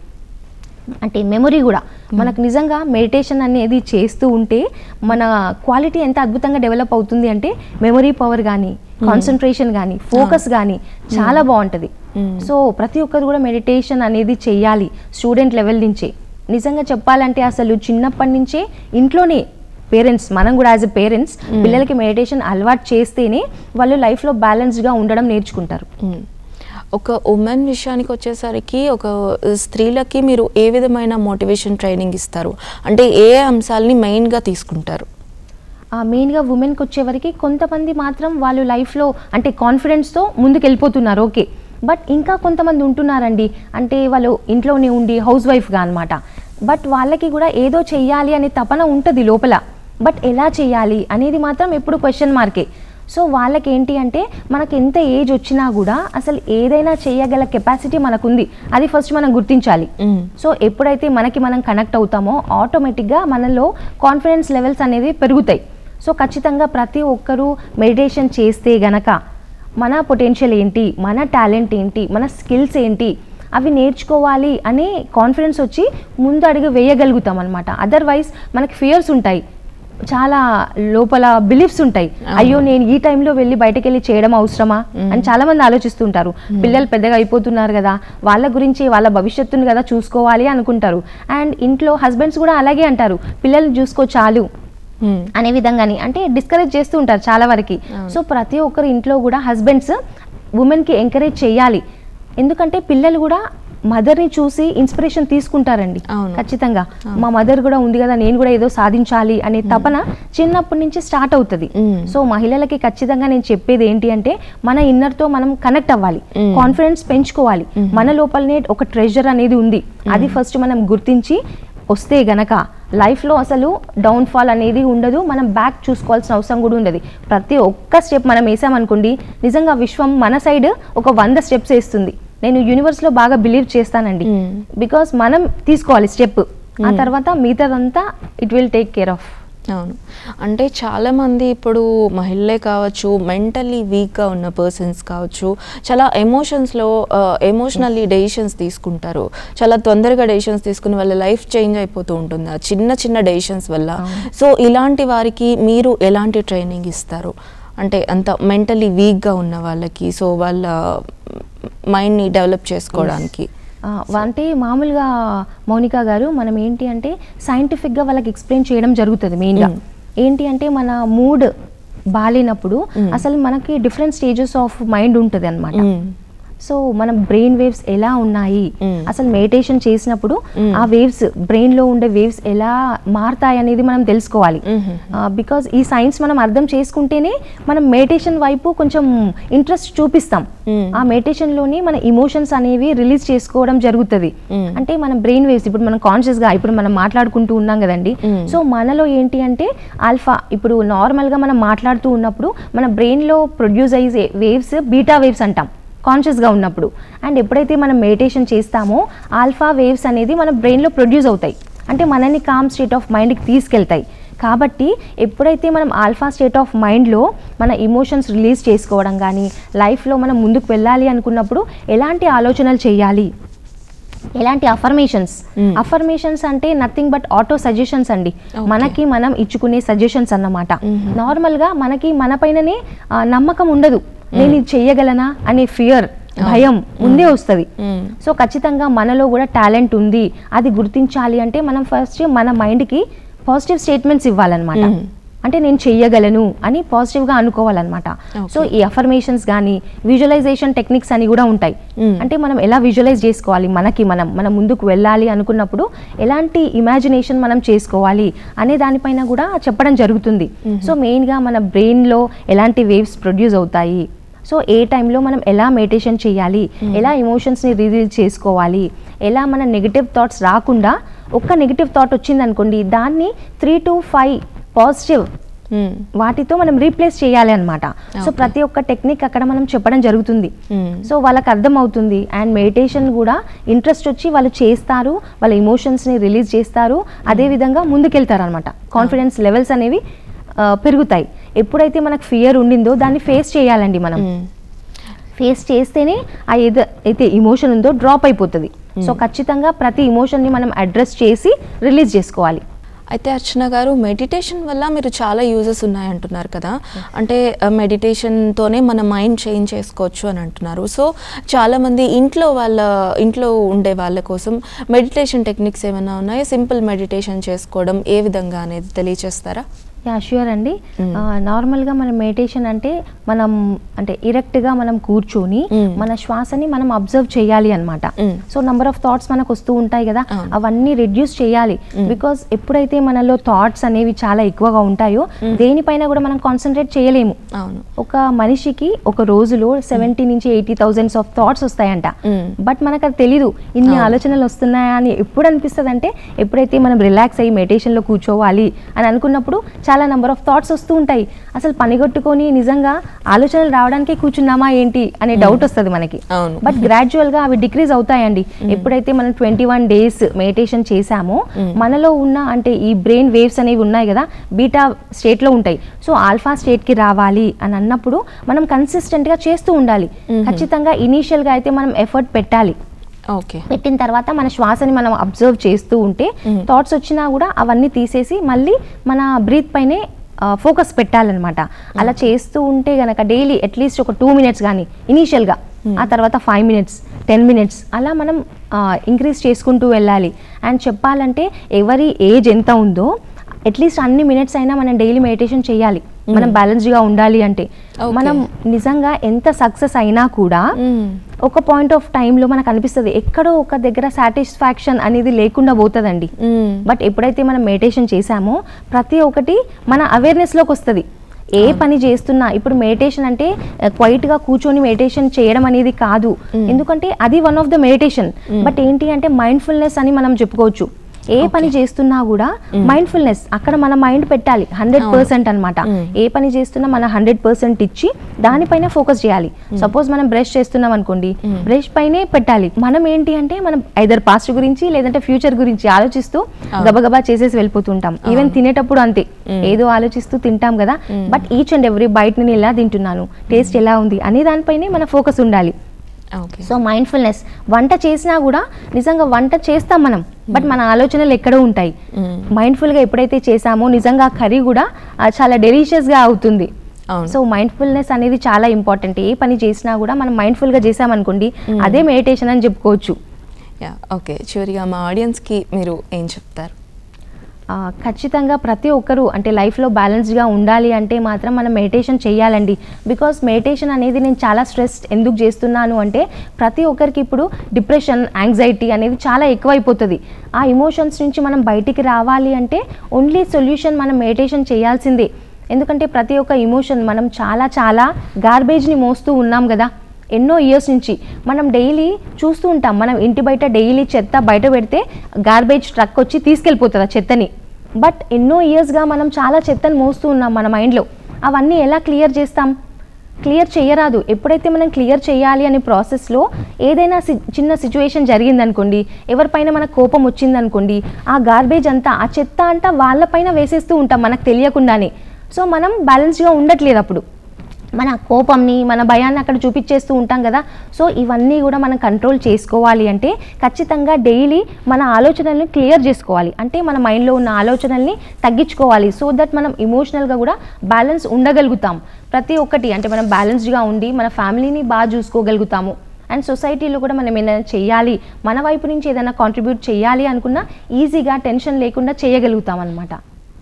అంటే మెమొరీ కూడా మనకు నిజంగా మెడిటేషన్ అనేది చేస్తూ ఉంటే మన క్వాలిటీ ఎంత అద్భుతంగా డెవలప్ అవుతుంది అంటే మెమొరీ పవర్ కానీ కాన్సన్ట్రేషన్ కానీ ఫోకస్ కానీ చాలా బాగుంటుంది Mm. సో ప్రతి ఒక్కరు కూడా మెడిటేషన్ అనేది చెయ్యాలి స్టూడెంట్ లెవెల్ నుంచే నిజంగా చెప్పాలంటే అసలు చిన్నప్పటి నుంచే ఇంట్లోనే పేరెంట్స్ మనం కూడా యాజ్ ఎ పేరెంట్స్ Mm. పిల్లలకి మెడిటేషన్ అలవాటు చేస్తేనే వాళ్ళు లైఫ్లో బ్యాలెన్స్డ్గా ఉండడం నేర్చుకుంటారు మ్మ్. ఒక ఉమెన్ విషయానికి వచ్చేసరికి ఒక స్త్రీలకి మీరు ఏ విధమైన మోటివేషన్ ట్రైనింగ్ ఇస్తారు అంటే ఏ అంశాలని మెయిన్గా తీసుకుంటారు మెయిన్గా ఉమెన్కి వచ్చేవరకు కొంతమంది మాత్రం వాళ్ళు లైఫ్లో అంటే కాన్ఫిడెన్స్తో ముందుకు వెళ్ళిపోతున్నారు ఓకే బట్ ఇంకా కొంతమంది ఉంటున్నారండి అంటే వాళ్ళు ఇంట్లోనే ఉండి హౌస్ వైఫ్గా అనమాట బట్ వాళ్ళకి కూడా ఏదో చెయ్యాలి అనే తపన ఉంటుంది లోపల బట్ ఎలా చేయాలి అనేది మాత్రం ఎప్పుడు క్వశ్చన్ మార్కే సో వాళ్ళకి ఏంటి అంటే మనకి ఎంత ఏజ్ వచ్చినా కూడా అసలు ఏదైనా చేయగల కెపాసిటీ మనకుంది అది ఫస్ట్ మనం గుర్తించాలి మ్మ్. సో ఎప్పుడైతే మనకి మనం కనెక్ట్ అవుతామో ఆటోమేటిక్గా మనలో కాన్ఫిడెన్స్ లెవెల్స్ అనేవి పెరుగుతాయి సో ఖచ్చితంగా ప్రతి ఒక్కరూ మెడిటేషన్ చేస్తే గనక మన పొటెన్షియల్ ఏంటి మన టాలెంట్ ఏంటి మన స్కిల్స్ ఏంటి అవి నేర్చుకోవాలి అనే కాన్ఫిడెన్స్ వచ్చి ముందు అడుగు వేయగలుగుతాం అనమాట అదర్వైజ్ మనకి ఫియర్స్ ఉంటాయి చాలా లోపల బిలీఫ్స్ ఉంటాయి అయ్యో నేను ఈ టైంలో వెళ్ళి బయటకు వెళ్ళి చేయడం అవసరమా అని చాలా మంది ఆలోచిస్తుంటారు పిల్లలు పెద్దగా అయిపోతున్నారు కదా వాళ్ళ గురించి వాళ్ళ భవిష్యత్తును కదా చూసుకోవాలి అనుకుంటారు అండ్ ఇంట్లో హస్బెండ్స్ కూడా అలాగే అంటారు పిల్లల్ని చూసుకో చాలు మ్మ్. అనే విధంగాని అంటే డిస్కరేజ్ చేస్తూ ఉంటారు చాలా వరకు సో ప్రతి ఒక్కరి ఇంట్లో కూడా హస్బెండ్స్ ఉమెన్కి ఎంకరేజ్ చేయాలి ఎందుకంటే పిల్లలు కూడా మదర్ని చూసి ఇన్స్పిరేషన్ తీసుకుంటారండి అవును. ఖచ్చితంగా మా మదర్ కూడా ఉంది కదా నేను కూడా ఏదో సాధించాలి అనే తపన చిన్నప్పటి నుంచి స్టార్ట్ అవుతుంది మ్మ్. సో మహిళలకి ఖచ్చితంగా నేను చెప్పేది ఏంటి అంటే మన ఇన్నర్తో మనం కనెక్ట్ అవ్వాలి మ్మ్. కాన్ఫిడెన్స్ పెంచుకోవాలి మన లోపలనే ఒక ట్రెజర్ అనేది ఉంది అది ఫస్ట్ మనం గుర్తించి వస్తే గనక లైఫ్లో అసలు డౌన్ఫాల్ అనేది ఉండదు మనం బ్యాక్ చూసుకోవాల్సిన అవసరం కూడా ఉండదు ప్రతి ఒక్క స్టెప్ మనం వేసామనుకోండి నిజంగా విశ్వం మన సైడ్ ఒక వంద స్టెప్స్ వేస్తుంది నేను యూనివర్స్లో బాగా బిలీవ్ చేస్తానండి Mm. బికాస్ మనం తీసుకోవాలి స్టెప్ ఆ తర్వాత మిగతాదంతా it will take care of అవును అంటే చాలామంది ఇప్పుడు మహిళలే కావచ్చు మెంటల్లీ వీక్గా ఉన్న పర్సన్స్ కావచ్చు చాలా ఎమోషన్స్లో ఎమోషనల్లీ డెసిషన్స్ తీసుకుంటారు చాలా తొందరగా డెసిషన్స్ తీసుకుని వాళ్ళ లైఫ్ చేంజ్ అయిపోతూ ఉంటుంది ఆ చిన్న చిన్న డెసిషన్స్ వల్ల సో ఇలాంటి వారికి మీరు ఎలాంటి ట్రైనింగ్ ఇస్తారు అంటే అంత మెంటల్లీ వీక్గా ఉన్న వాళ్ళకి సో వాళ్ళ మైండ్ని డెవలప్ చేసుకోవడానికి ఆ, అంటే మామూలుగా మౌనిక గారు మనం ఏంటి అంటే సైంటిఫిక్గా వాళ్ళకి ఎక్స్ప్లెయిన్ చేయడం జరుగుతుంది మెయిన్గా Mm. ఏంటి అంటే మన మూడ్ బాగాలేనప్పుడు అసలు మనకి డిఫరెంట్ స్టేజెస్ ఆఫ్ మైండ్ ఉంటుంది అనమాట మ్మ్. సో మనం బ్రెయిన్ వేవ్స్ ఎలా ఉన్నాయి Mm. అసలు మెడిటేషన్ చేసినప్పుడు Mm. ఆ వేవ్స్ బ్రెయిన్లో ఉండే వేవ్స్ ఎలా మారుతాయి అనేది మనం తెలుసుకోవాలి Mhm. బికాజ్ ఈ సైన్స్ మనం అర్థం చేసుకుంటేనే మనం మెడిటేషన్ వైపు కొంచెం ఇంట్రెస్ట్ చూపిస్తాం Mm. ఆ మెడిటేషన్లోని మన ఇమోషన్స్ అనేవి రిలీజ్ చేసుకోవడం జరుగుతుంది Mm. అంటే మనం బ్రెయిన్ వేవ్స్ ఇప్పుడు మనం కాన్షియస్గా ఇప్పుడు మనం మాట్లాడుకుంటూ ఉన్నాం కదండి Mm. సో మనలో ఏంటి అంటే ఆల్ఫా ఇప్పుడు నార్మల్గా మనం మాట్లాడుతూ ఉన్నప్పుడు మన బ్రెయిన్లో ప్రొడ్యూస్ అయ్యే వేవ్స్ బీటా వేవ్స్ అంటాం కాన్షియస్గా ఉన్నప్పుడు అండ్ ఎప్పుడైతే మనం మెడిటేషన్ చేస్తామో ఆల్ఫా వేవ్స్ అనేది మన బ్రెయిన్లో ప్రొడ్యూస్ అవుతాయి అంటే మనని కామ్ స్టేట్ ఆఫ్ మైండ్కి తీసుకెళ్తాయి కాబట్టి ఎప్పుడైతే మనం ఆల్ఫా స్టేట్ ఆఫ్ మైండ్లో మన ఇమోషన్స్ రిలీజ్ చేసుకోవడం కానీ లైఫ్లో మనం ముందుకు వెళ్ళాలి అనుకున్నప్పుడు ఎలాంటి ఆలోచనలు చేయాలి ఎలాంటి అఫర్మేషన్స్ Mm. అఫర్మేషన్స్ అంటే నథింగ్ బట్ ఆటో సజెషన్స్ అండి Okay. మనకి మనం ఇచ్చుకునే సజెషన్స్ అన్నమాట Mhm. నార్మల్గా మనకి మన పైననే ఆ, నమ్మకం ఉండదు నేను ఇది చెయ్యగలనా అనే ఫియర్ భయం ముందే వస్తుంది మ్మ్. సో ఖచ్చితంగా మనలో కూడా టాలెంట్ ఉంది అది గుర్తించాలి అంటే మనం ఫస్ట్ మన మైండ్కి పాజిటివ్ స్టేట్మెంట్స్ ఇవ్వాలన్నమాట Mm. అంటే నేను చెయ్యగలను అని పాజిటివ్గా అనుకోవాలన్నమాట Okay. సో ఈ అఫర్మేషన్స్ కానీ విజువలైజేషన్ టెక్నిక్స్ అని కూడా ఉంటాయి Mm. అంటే మనం ఎలా విజువలైజ్ చేసుకోవాలి మనకి మనం మనం ముందుకు వెళ్ళాలి అనుకున్నప్పుడు ఎలాంటి ఇమాజినేషన్ మనం చేసుకోవాలి అనే దానిపైన కూడా చెప్పడం జరుగుతుంది సో మెయిన్గా మన బ్రెయిన్లో ఎలాంటి వేవ్స్ ప్రొడ్యూస్ అవుతాయి సో ఏ టైంలో మనం ఎలా మెడిటేషన్ చేయాలి ఎలా ఎమోషన్స్ని రిలీజ్ చేసుకోవాలి ఎలా మన నెగిటివ్ థాట్స్ రాకుండా ఒక్క నెగిటివ్ థాట్ వచ్చింది అనుకోండి దాన్ని త్రీ టు ఫైవ్ పాజిటివ్ మ్మ్. వాటితో మనం రీప్లేస్ చేయాలి అనమాట సో Okay. ప్రతి ఒక్క టెక్నిక్ అక్కడ మనం చెప్పడం జరుగుతుంది మ్మ్. సో వాళ్ళకి అర్థం అవుతుంది అండ్ మెడిటేషన్ కూడా ఇంట్రెస్ట్ వచ్చి వాళ్ళు చేస్తారు వాళ్ళ ఎమోషన్స్ని రిలీజ్ చేస్తారు అదే విధంగా ముందుకెళ్తారు అనమాట కాన్ఫిడెన్స్ లెవెల్స్ అనేవి ఆ, పెరుగుతాయి ఎప్పుడైతే మనకు ఫియర్ ఉండిందో దాన్ని ఫేస్ చేయాలండి మనం మ్మ్. ఫేస్ చేస్తేనే ఆ ఏదో అయితే ఇమోషన్ ఉందో డ్రాప్ అయిపోతుంది సో ఖచ్చితంగా ప్రతి ఇమోషన్ని మనం అడ్రస్ చేసి రిలీజ్ చేసుకోవాలి అయితే అర్చన గారు మెడిటేషన్ వల్ల మీరు చాలా యూజెస్ ఉన్నాయంటున్నారు కదా అంటే మెడిటేషన్తోనే మన మైండ్ చేంజ్ చేసుకోవచ్చు అని అంటున్నారు సో చాలామంది ఇంట్లో వాళ్ళ ఇంట్లో ఉండే వాళ్ళ కోసం మెడిటేషన్ టెక్నిక్స్ ఏమైనా ఉన్నాయో సింపుల్ మెడిటేషన్ చేసుకోవడం ఏ విధంగా అనేది తెలియచేస్తారా యా ష్యూర్ అండి Mm. ఆ, నార్మల్గా మన మెడిటేషన్ అంటే మనం అంటే ఇరెక్ట్గా మనం కూర్చొని Mm. మన శ్వాసని మనం అబ్జర్వ్ చేయాలి అనమాట Mm. So number of thoughts మనకు వస్తూ ఉంటాయి కదా అవును. అవన్నీ రెడ్యూస్ చేయాలి Mm. బికాస్ ఎప్పుడైతే మనలో థాట్స్ అనేవి చాలా ఎక్కువగా ఉంటాయో దేనిపైన కూడా మనం కాన్సన్ట్రేట్ చేయలేము అవును ఒక మనిషికి ఒక రోజులో సెవెంటీ నుంచి ఎయిటీ థౌజండ్స్ ఆఫ్ థాట్స్ వస్తాయంట Mm. బట్ మనకు అది తెలీదు ఇన్ని అవును. ఆలోచనలు వస్తున్నాయా అని ఎప్పుడు అనిపిస్తుంది అంటే ఎప్పుడైతే మనం రిలాక్స్ అయ్యి మెడిటేషన్లో కూర్చోవాలి అని అనుకున్నప్పుడు చాలా నెంబర్ ఆఫ్ థాట్స్ వస్తూ ఉంటాయి అసలు పనిగొట్టుకొని నిజంగా ఆలోచనలు రావడానికి కూర్చున్నామా ఏంటి అనే డౌట్ వస్తుంది మనకి అవును. బట్ గ్రాడ్యువల్ గా అవి డిక్రీజ్ అవుతాయండి ఎప్పుడైతే మనం ట్వంటీ వన్ డేస్ మెడిటేషన్ చేసామో మనలో ఉన్న అంటే ఈ బ్రెయిన్ వేవ్స్ అనేవి ఉన్నాయి కదా బీటా స్టేట్ లో ఉంటాయి సో ఆల్ఫా స్టేట్ కి రావాలి అని అన్నప్పుడు మనం కన్సిస్టెంట్ గా చేస్తూ ఉండాలి ఖచ్చితంగా ఇనీషియల్ గా అయితే మనం ఎఫర్ట్ పెట్టాలి ఓకే పెట్టిన తర్వాత మన శ్వాసని మనం అబ్జర్వ్ చేస్తూ ఉంటే థాట్స్ వచ్చినా కూడా అవన్నీ తీసేసి మళ్ళీ మన బ్రీత్ పైనే ఫోకస్ పెట్టాలన్నమాట అలా చేస్తూ ఉంటే గనక డైలీ అట్లీస్ట్ ఒక టూ మినిట్స్ కానీ ఇనీషియల్గా ఆ తర్వాత ఫైవ్ మినిట్స్ టెన్ మినిట్స్ అలా మనం ఇంక్రీజ్ చేసుకుంటూ వెళ్ళాలి అండ్ చెప్పాలంటే ఎవరి ఏజ్ ఎంత ఉందో అట్లీస్ట్ అన్ని మినిట్స్ అయినా మనం డైలీ మెడిటేషన్ చేయాలి మనం బ్యాలెన్స్డ్గా ఉండాలి అంటే Okay. మనం నిజంగా ఎంత సక్సెస్ అయినా కూడా ఒక పాయింట్ ఆఫ్ టైంలో మనకు అనిపిస్తుంది ఎక్కడో ఒక దగ్గర సాటిస్ఫాక్షన్ అనేది లేకుండా పోతుందండి బట్ ఎప్పుడైతే మనం మెడిటేషన్ చేసామో ప్రతి ఒక్కటి మన అవేర్నెస్లోకి వస్తుంది ఏ పని చేస్తున్నా ఇప్పుడు మెడిటేషన్ అంటే క్వైట్ గా కూర్చొని మెడిటేషన్ చేయడం అనేది కాదు ఎందుకంటే అది one of the meditation but ఏంటి అంటే మైండ్ఫుల్నెస్ అని మనం చెప్పుకోవచ్చు ఏ పని చేస్తున్నా కూడా మైండ్ఫుల్నెస్ అక్కడ మన మైండ్ పెట్టాలి హండ్రెడ్ పర్సెంట్ అనమాట ఏ పని చేస్తున్నా మన హండ్రెడ్ పర్సెంట్ ఇచ్చి దానిపైన ఫోకస్ చేయాలి సపోజ్ మనం బ్రష్ చేస్తున్నాం అనుకోండి బ్రష్ పైనే పెట్టాలి మనం ఏంటి అంటే మనం ఐదర్ పాస్ట్ గురించి లేదంటే ఫ్యూచర్ గురించి ఆలోచిస్తూ గబగబా చేసేసి వెళ్ళిపోతుంటాం ఈవెన్ తినేటప్పుడు అంతే ఏదో ఆలోచిస్తూ తింటాం కదా బట్ ఈచ్ అండ్ ఎవ్రీ బయట నేను ఎలా తింటున్నాను టేస్ట్ ఎలా ఉంది అనే దానిపైనే మన ఫోకస్ ఉండాలి ఓకే సో మైండ్ఫుల్నెస్ వంట చేసినా కూడా నిజంగా వంట చేస్తాం మనం బట్ మన ఆలోచనలు ఎక్కడో ఉంటాయి మైండ్ఫుల్గా ఎప్పుడైతే చేసామో నిజంగా ఆ కర్రీ కూడా ఆ, చాలా డెలిషియస్గా అవుతుంది అవును. సో మైండ్ఫుల్నెస్ అనేది చాలా ఇంపార్టెంట్ ఏ పని చేసినా కూడా మనం మైండ్ఫుల్గా చేసామనుకోండి అదే మెడిటేషన్ అని చెప్పుకోవచ్చు యా ఓకే చివరిగా మా ఆడియన్స్కి మీరు ఏం చెప్తారు ఆ, ఖచ్చితంగా ప్రతి ఒక్కరూ అంటే లైఫ్లో బ్యాలెన్స్డ్గా ఉండాలి అంటే మాత్రం మనం మెడిటేషన్ చేయాలండి బికాస్ మెడిటేషన్ అనేది నేను చాలా స్ట్రెస్ ఎందుకు చేస్తున్నాను అంటే ప్రతి ఒక్కరికి ఇప్పుడు డిప్రెషన్ యాంగ్జైటీ అనేది చాలా ఎక్కువైపోతుంది ఆ ఇమోషన్స్ నుంచి మనం బయటికి రావాలి అంటే ఓన్లీ సొల్యూషన్ మనం మెడిటేషన్ చేయాల్సిందే ఎందుకంటే ప్రతి ఒక్క ఇమోషన్ మనం చాలా చాలా గార్బేజ్ని మోస్తూ ఉన్నాం కదా ఎన్నో ఇయర్స్ నుంచి మనం డైలీ చూస్తూ ఉంటాం మనం ఇంటి బయట డైలీ చెత్త బయట పెడితే గార్బేజ్ ట్రక్ వచ్చి తీసుకెళ్ళిపోతుంది ఆ చెత్తని బట్ ఎన్నో ఇయర్స్గా మనం చాలా చెత్తను మోస్తూ ఉన్నాం మన మైండ్లో అవన్నీ ఎలా క్లియర్ చేస్తాం క్లియర్ చేయరాదు ఎప్పుడైతే మనం క్లియర్ చేయాలి అనే ప్రాసెస్లో ఏదైనా సి- చిన్న సిచ్యువేషన్ జరిగిందనుకోండి ఎవరిపైన మనకు కోపం వచ్చిందనుకోండి ఆ గార్బేజ్ అంతా ఆ చెత్త అంతా వాళ్ళపైన వేసేస్తూ ఉంటాం మనకు తెలియకుండానే సో మనం బ్యాలెన్స్డ్గా ఉండట్లేదు అప్పుడు మన కోపంని మన భయాన్ని అక్కడ చూపించేస్తూ ఉంటాం కదా సో ఇవన్నీ కూడా మనం కంట్రోల్ చేసుకోవాలి అంటే ఖచ్చితంగా డైలీ మన ఆలోచనల్ని క్లియర్ చేసుకోవాలి అంటే మన మైండ్లో ఉన్న ఆలోచనల్ని తగ్గించుకోవాలి సో దట్ మనం ఇమోషనల్గా కూడా బ్యాలెన్స్ ఉండగలుగుతాం ప్రతి ఒక్కటి అంటే మనం బ్యాలెన్స్డ్గా ఉండి మన ఫ్యామిలీని బాగా చూసుకోగలుగుతాము అండ్ సొసైటీలో కూడా మనం ఏదైనా చేయాలి మన వైపు నుంచి ఏదైనా కాంట్రిబ్యూట్ చేయాలి అనుకున్నా ఈజీగా టెన్షన్ లేకుండా చేయగలుగుతాం అనమాట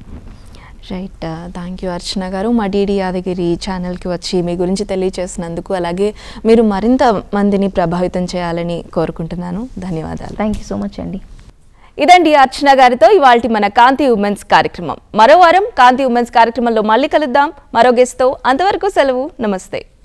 రైట్ థ్యాంక్ యూ అర్చన గారు మా డీడీ యాదగిరి ఛానల్కి వచ్చి మీ గురించి తెలియచేసినందుకు అలాగే మీరు మరింత మందిని ప్రభావితం చేయాలని కోరుకుంటున్నాను ధన్యవాదాలు థ్యాంక్ యూ సో మచ్ అండి ఇదండి అర్చన గారితో ఇవాళ మన కాంతి ఉమెన్స్ కార్యక్రమం మరో వారం కాంతి ఉమెన్స్ కార్యక్రమంలో మళ్ళీ కలుద్దాం మరో గెస్ట్తో అంతవరకు సెలవు నమస్తే